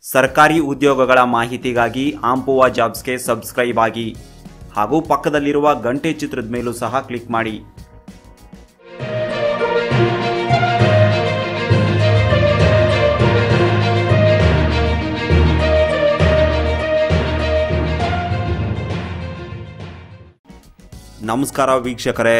ಸರ್ಕಾರಿ ಉದ್ಯೋಗಗಳ ಮಾಹಿತಿಗಾಗಿ ಆಂಪುವ ಜಾಬ್ಸ್ಗೆ ಸಬ್ಸ್ಕ್ರೈಬ್ ಆಗಿ ಹಾಗೂ ಪಕ್ಕದಲ್ಲಿರುವ ಗಂಟೆ ಚಿತ್ರದ ಮೇಲೂ ಸಹ ಕ್ಲಿಕ್ ಮಾಡಿ ನಮಸ್ಕಾರ ವೀಕ್ಷಕರೇ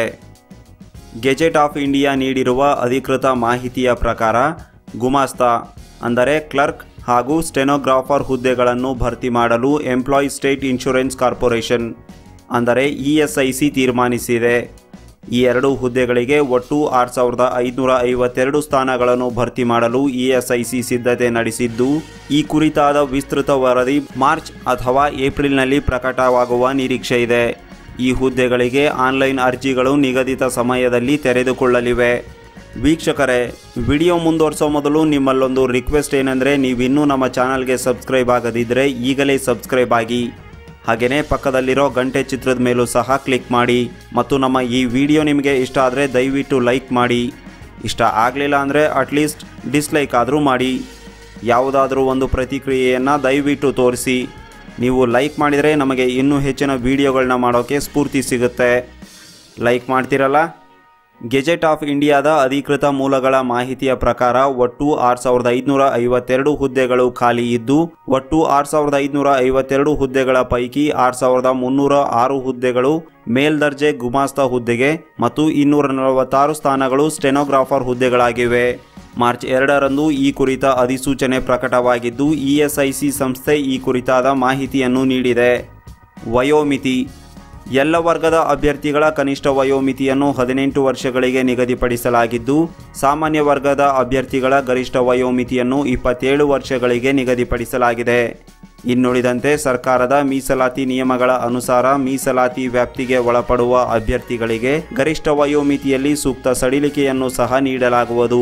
ಗೆಜೆಟ್ ಆಫ್ ಇಂಡಿಯಾ ನೀಡಿರುವ ಅಧಿಕೃತ ಮಾಹಿತಿಯ ಪ್ರಕಾರ ಗುಮಾಸ್ತಾ ಅಂದರೆ ಕ್ಲರ್ಕ್ ಹಾಗೂ ಸ್ಟೆನೋಗ್ರಾಫರ್ ಹುದ್ದೆಗಳನ್ನು ಭರ್ತಿ ಮಾಡಲು ಎಂಪ್ಲಾಯೀಸ್ ಸ್ಟೇಟ್ ಇನ್ಶೂರೆನ್ಸ್ ಕಾರ್ಪೊರೇಷನ್ ಅಂದರೆ ಇ ಎಸ್ ಐ ಸಿ ತೀರ್ಮಾನಿಸಿದೆ ಈ ಎರಡು ಹುದ್ದೆಗಳಿಗೆ ಒಟ್ಟು ಆರು ಸಾವಿರದ ಐದುನೂರ ಐವತ್ತೆರಡು ಸ್ಥಾನಗಳನ್ನು ಭರ್ತಿ ಮಾಡಲು ಇ ಎಸ್ ಐ ಸಿ ಸಿದ್ಧತೆ ನಡೆಸಿದ್ದು ಈ ಕುರಿತಾದ ವಿಸ್ತೃತ ವರದಿ ಮಾರ್ಚ್ ಅಥವಾ ಏಪ್ರಿಲ್ನಲ್ಲಿ ಪ್ರಕಟವಾಗುವ ನಿರೀಕ್ಷೆ ಇದೆ ಈ ಹುದ್ದೆಗಳಿಗೆ ಆನ್ಲೈನ್ ಅರ್ಜಿಗಳು ನಿಗದಿತ ಸಮಯದಲ್ಲಿ ತೆರೆದುಕೊಳ್ಳಲಿವೆ ವೀಕ್ಷಕರೇ ವಿಡಿಯೋ ಮುಂದುವರಿಸೋ ಮೊದಲು ನಿಮ್ಮಲ್ಲೊಂದು ರಿಕ್ವೆಸ್ಟ್ ಏನೆಂದರೆ ನೀವಿನ್ನೂ ನಮ್ಮ ಚಾನಲ್ಗೆ ಸಬ್ಸ್ಕ್ರೈಬ್ ಆಗದಿದ್ದರೆ ಈಗಲೇ ಸಬ್ಸ್ಕ್ರೈಬ್ ಆಗಿ ಹಾಗೆಯೇ ಪಕ್ಕದಲ್ಲಿರೋ ಗಂಟೆ ಚಿತ್ರದ ಮೇಲೂ ಸಹ ಕ್ಲಿಕ್ ಮಾಡಿ ಮತ್ತು ನಮ್ಮ ಈ ವಿಡಿಯೋ ನಿಮಗೆ ಇಷ್ಟ ಆದರೆ ದಯವಿಟ್ಟು ಲೈಕ್ ಮಾಡಿ ಇಷ್ಟ ಆಗಲಿಲ್ಲ ಅಂದರೆ ಅಟ್ಲೀಸ್ಟ್ ಡಿಸ್ಲೈಕ್ ಆದರೂ ಮಾಡಿ ಯಾವುದಾದ್ರೂ ಒಂದು ಪ್ರತಿಕ್ರಿಯೆಯನ್ನು ದಯವಿಟ್ಟು ತೋರಿಸಿ ನೀವು ಲೈಕ್ ಮಾಡಿದರೆ ನಮಗೆ ಇನ್ನೂ ಹೆಚ್ಚಿನ ವಿಡಿಯೋಗಳನ್ನ ಮಾಡೋಕ್ಕೆ ಸ್ಫೂರ್ತಿ ಸಿಗುತ್ತೆ ಲೈಕ್ ಮಾಡ್ತೀರಲ್ಲ ಗೆಜೆಟ್ ಆಫ್ ಇಂಡಿಯಾದ ಅಧಿಕೃತ ಮೂಲಗಳ ಮಾಹಿತಿಯ ಪ್ರಕಾರ ಒಟ್ಟು ಆರು ಸಾವಿರದ ಐದುನೂರ ಐವತ್ತೆರಡು ಹುದ್ದೆಗಳು ಖಾಲಿ ಇದ್ದು ಒಟ್ಟು ಆರು ಸಾವಿರದ ಐದುನೂರ ಐವತ್ತೆರಡು ಹುದ್ದೆಗಳ ಪೈಕಿ ಆರು ಸಾವಿರದ ಮುನ್ನೂರ ಆರು ಹುದ್ದೆಗಳು ಮೇಲ್ದರ್ಜೆ ಗುಮಾಸ್ತ ಹುದ್ದೆಗೆ ಮತ್ತು ಇನ್ನೂರ ನಲವತ್ತಾರು ಸ್ಥಾನಗಳು ಸ್ಟೆನೋಗ್ರಾಫರ್ ಹುದ್ದೆಗಳಾಗಿವೆ ಮಾರ್ಚ್ ಎರಡರಂದು ಈ ಕುರಿತ ಅಧಿಸೂಚನೆ ಪ್ರಕಟವಾಗಿದ್ದು ಇಎಸ್ಐಸಿ ಸಂಸ್ಥೆ ಈ ಕುರಿತಾದ ಮಾಹಿತಿಯನ್ನು ನೀಡಿದೆ ವಯೋಮಿತಿ ಎಲ್ಲ ವರ್ಗದ ಅಭ್ಯರ್ಥಿಗಳ ಕನಿಷ್ಠ ವಯೋಮಿತಿಯನ್ನು ಹದಿನೆಂಟು ವರ್ಷಗಳಿಗೆ ನಿಗದಿಪಡಿಸಲಾಗಿದ್ದು ಸಾಮಾನ್ಯ ವರ್ಗದ ಅಭ್ಯರ್ಥಿಗಳ ಗರಿಷ್ಠ ವಯೋಮಿತಿಯನ್ನು ಇಪ್ಪತ್ತೇಳು ವರ್ಷಗಳಿಗೆ ನಿಗದಿಪಡಿಸಲಾಗಿದೆ ಇನ್ನುಳಿದಂತೆ ಸರ್ಕಾರದ ಮೀಸಲಾತಿ ನಿಯಮಗಳ ಅನುಸಾರ ಮೀಸಲಾತಿ ವ್ಯಾಪ್ತಿಗೆ ಒಳಪಡುವ ಅಭ್ಯರ್ಥಿಗಳಿಗೆ ಗರಿಷ್ಠ ವಯೋಮಿತಿಯಲ್ಲಿ ಸೂಕ್ತ ಸಡಿಲಿಕೆಯನ್ನು ಸಹ ನೀಡಲಾಗುವುದು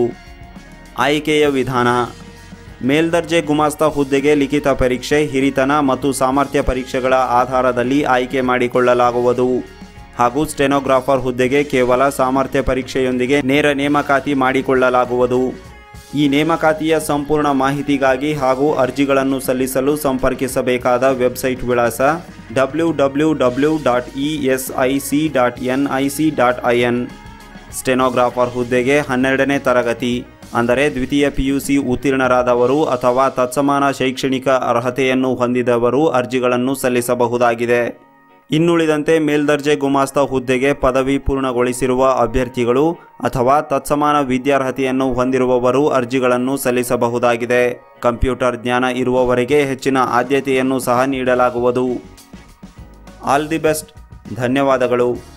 ಆಯ್ಕೆಯ ವಿಧಾನ ಮೇಲ್ದರ್ಜೆ ಗುಮಾಸ್ತ ಹುದ್ದೆಗೆ ಲಿಖಿತ ಪರೀಕ್ಷೆ ಹಿರಿತನ ಮತ್ತು ಸಾಮರ್ಥ್ಯ ಪರೀಕ್ಷೆಗಳ ಆಧಾರದಲ್ಲಿ ಆಯ್ಕೆ ಮಾಡಿಕೊಳ್ಳಲಾಗುವುದು ಹಾಗೂ ಸ್ಟೆನೋಗ್ರಾಫರ್ ಹುದ್ದೆಗೆ ಕೇವಲ ಸಾಮರ್ಥ್ಯ ಪರೀಕ್ಷೆಯೊಂದಿಗೆ ನೇರ ನೇಮಕಾತಿ ಮಾಡಿಕೊಳ್ಳಲಾಗುವುದು ಈ ನೇಮಕಾತಿಯ ಸಂಪೂರ್ಣ ಮಾಹಿತಿಗಾಗಿ ಹಾಗೂ ಅರ್ಜಿಗಳನ್ನು ಸಲ್ಲಿಸಲು ಸಂಪರ್ಕಿಸಬೇಕಾದ ವೆಬ್ಸೈಟ್ ವಿಳಾಸ W W W dot E S I C dot N I C dot I N stenographer ಹುದ್ದೆಗೆ ಹನ್ನೆರಡನೇ ತರಗತಿ ಅಂದರೆ ದ್ವಿತೀಯ ಪಿಯುಸಿ ಉತ್ತೀರ್ಣರಾದವರು ಅಥವಾ ತತ್ಸಮಾನ ಶೈಕ್ಷಣಿಕ ಅರ್ಹತೆಯನ್ನು ಹೊಂದಿದವರು ಅರ್ಜಿಗಳನ್ನು ಸಲ್ಲಿಸಬಹುದಾಗಿದೆ ಇನ್ನುಳಿದಂತೆ ಮೇಲ್ದರ್ಜೆ ಗುಮಾಸ್ತ ಹುದ್ದೆಗೆ ಪದವಿ ಪೂರ್ಣಗೊಳಿಸಿರುವ ಅಭ್ಯರ್ಥಿಗಳು ಅಥವಾ ತತ್ಸಮಾನ ವಿದ್ಯಾರ್ಹತೆಯನ್ನು ಹೊಂದಿರುವವರು ಅರ್ಜಿಗಳನ್ನು ಸಲ್ಲಿಸಬಹುದಾಗಿದೆ ಕಂಪ್ಯೂಟರ್ ಜ್ಞಾನ ಇರುವವರಿಗೆ ಹೆಚ್ಚಿನ ಆದ್ಯತೆಯನ್ನು ಸಹ ನೀಡಲಾಗುವುದು ಆಲ್ ದಿ ಬೆಸ್ಟ್ ಧನ್ಯವಾದಗಳು